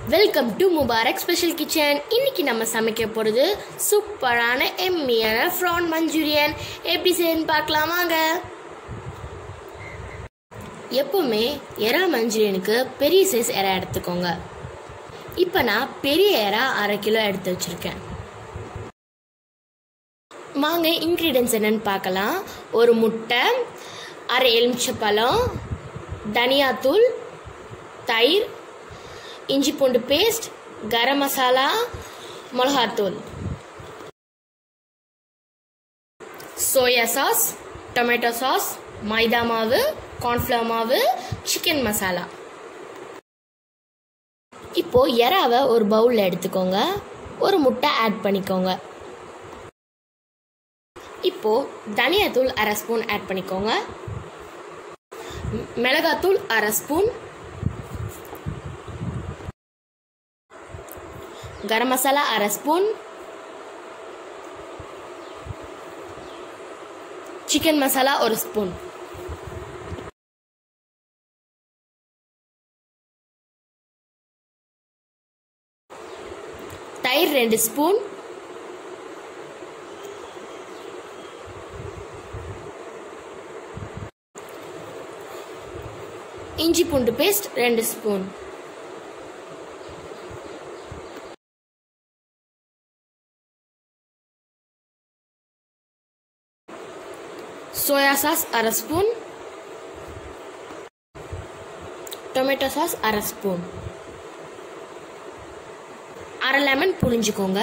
welcome to Mubarak special kitchen இன்னைக்கு நம்ம சமைக்க போகிறது சூப்பரான எம்மியான ஃப்ரான் மஞ்சூரியன் எப்படி செய்யணும்னு பார்க்கலாம் வாங்க எப்பவுமே எறா மஞ்சூரியனுக்கு பெரிய சைஸ் எறா எடுத்துக்கோங்க இப்போ நான் பெரிய எறா அரை கிலோ எடுத்து வச்சுருக்கேன் வாங்க இன்க்ரீடியன்ஸ் என்னன்னு பார்க்கலாம் ஒரு முட்டை அரை எலுமிச்சப்பழம் தனியாத்தூள் தயிர் இஞ்சி பூண்டு பேஸ்ட் கரம் மசாலா மிளகாத்தூள் soya sauce tomato sauce maida மாவு கார்ன்ஃப்ளவர் மாவு சிக்கன் மசாலா இப்போ எறாவை ஒரு பவுலில் எடுத்துக்கோங்க ஒரு முட்டை ஆட் பண்ணிக்கோங்க இப்போ தனியாத்தூள் அரை ஸ்பூன் ஆட் பண்ணிக்கோங்க மிளகாத்தூள் அரை ஸ்பூன் கரம் மசாலா அரை ஸ்பூன் சிக்கன் மசாலா ஒரு ஸ்பூன் தயிர் ரெண்டு ஸ்பூன் இஞ்சி பூண்டு பேஸ்ட் ரெண்டு ஸ்பூன் சோயா சாஸ் அரை ஸ்பூன் டொமேட்டோ சாஸ் அரை ஸ்பூன் அரை லெமன் புழிஞ்சுக்கோங்க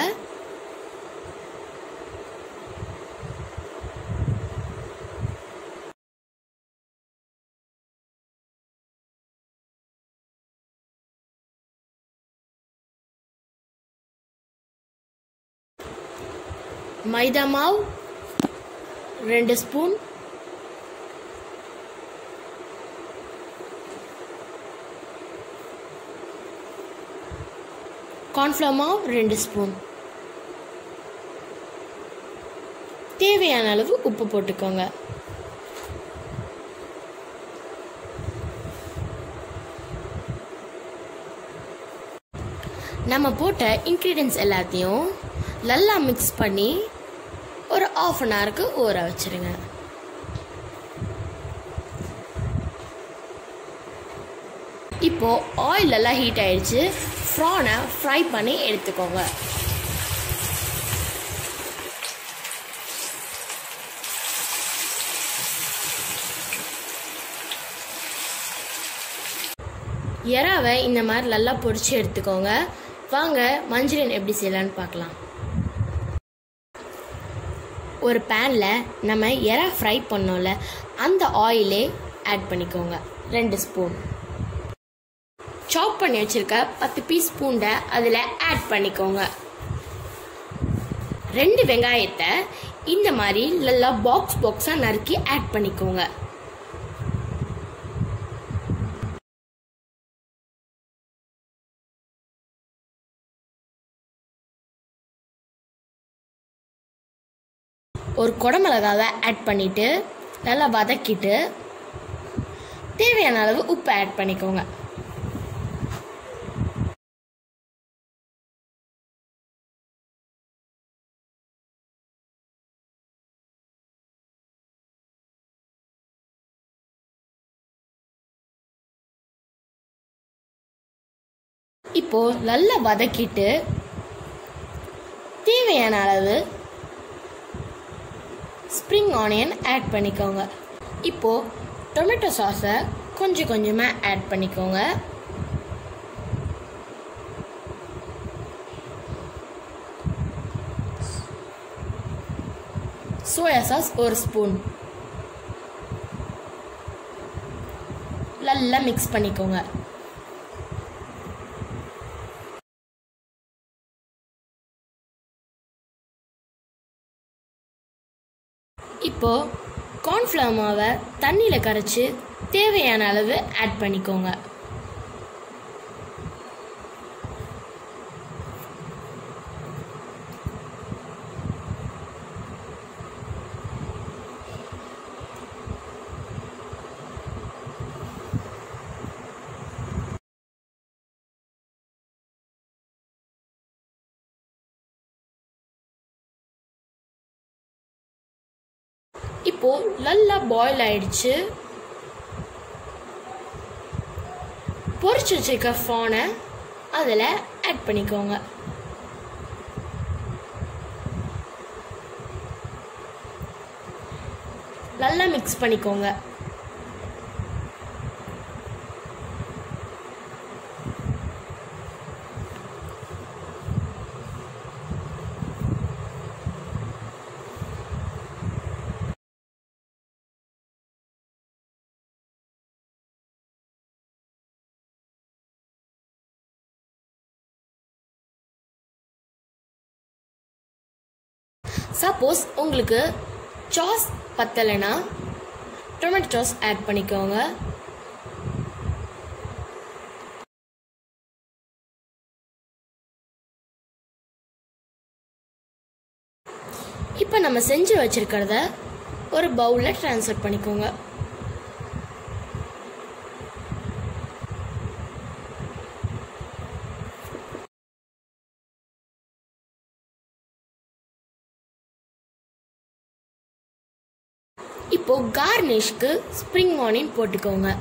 மைதா மாவு ரெண்டு ஸ்பூன் கார்ன்ஃப்ளவர் மாவு ரெண்டு ஸ்பூன் தேவையான அளவு உப்பு போட்டுக்கோங்க நம்ம போட்ட இன்க்ரீடியன்ஸ் எல்லாத்தையும் நல்லா மிக்ஸ் பண்ணி ஒரு ஆஃப் அன் ஹவருக்கு ஊற வச்சிருங்க இப்போ ஆயில் எல்லாம் ஹீட் ஆயிடுச்சு ஃப்ரானை ஃப்ரை பண்ணி எடுத்துக்கோங்க எறாவை இந்த மாதிரி நல்லா பொரிச்சு எடுத்துக்கோங்க வாங்க மஞ்சூரியன் எப்படி செய்யலான்னு பார்க்கலாம் ஒரு பேனில் நம்ம எறா ஃப்ரை பண்ணோம்ல அந்த ஆயிலே ஆட் பண்ணிக்கோங்க ரெண்டு ஸ்பூன் சாப் பண்ணி வச்சுருக்க பத்து பீஸ் பூண்டை அதில் ஆட் பண்ணிக்கோங்க ரெண்டு வெங்காயத்தை இந்த மாதிரி நல்லா பாக்ஸ் பாக்ஸாக நறுக்கி ஆட் பண்ணிக்கோங்க ஒரு குடமிளகாவை ஆட் பண்ணிவிட்டு நல்லா வதக்கிட்டு தேவையான அளவு உப்பு ஆட் பண்ணிக்கோங்க இப்போ நல்லா வதக்கிட்டு தேவையான அளவு ஸ்ப்ரிங் ஆனியன் ஆட் பண்ணிக்கோங்க இப்போ டொமேட்டோ சாஸை கொஞ்சம் கொஞ்சமாக ஆட் பண்ணிக்கோங்க சோயா சாஸ் ஒரு ஸ்பூன் நல்லா மிக்ஸ் பண்ணிக்கோங்க இப்போ கார்ன்ஃப்ளவர் மாவை தண்ணியில் கரைச்சி தேவையான அளவு ஆட் பண்ணிக்கோங்க இப்போ நல்லா பாயில் ஆயிடுச்சு பொரிச்சு வச்சிருக்க ஃபானை அதில் ஆட் பண்ணிக்கோங்க நல்லா மிக்ஸ் பண்ணிக்கோங்க சப்போஸ் உங்களுக்கு சாஸ் பத்தலைன்னா டொமேட்டோ சாஸ் ஆட் பண்ணிக்கோங்க இப்போ நம்ம செஞ்சு வச்சிருக்கிறத ஒரு பவுலில் ட்ரான்ஸ்ஃபர் பண்ணிக்கோங்க இப்போ கார்னிஷ்க்கு ஸ்ப்ரிங் ஆனியன் போட்டுக்கோங்க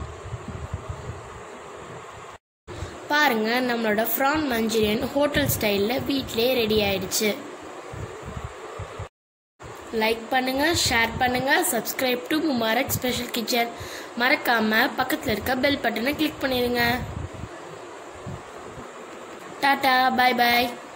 பாருங்க நம்மளோட ஃப்ரான் மஞ்சூரியன் ஹோட்டல் ஸ்டைலில் வீட்டிலே ரெடி ஆயிடுச்சு லைக் பண்ணுங்க ஷேர் பண்ணுங்க subscribe to Mubarak special kitchen மறக்காம பக்கத்தில் இருக்க பெல் பட்டனை கிளிக் பண்ணிடுங்க டாடா பாய் பாய்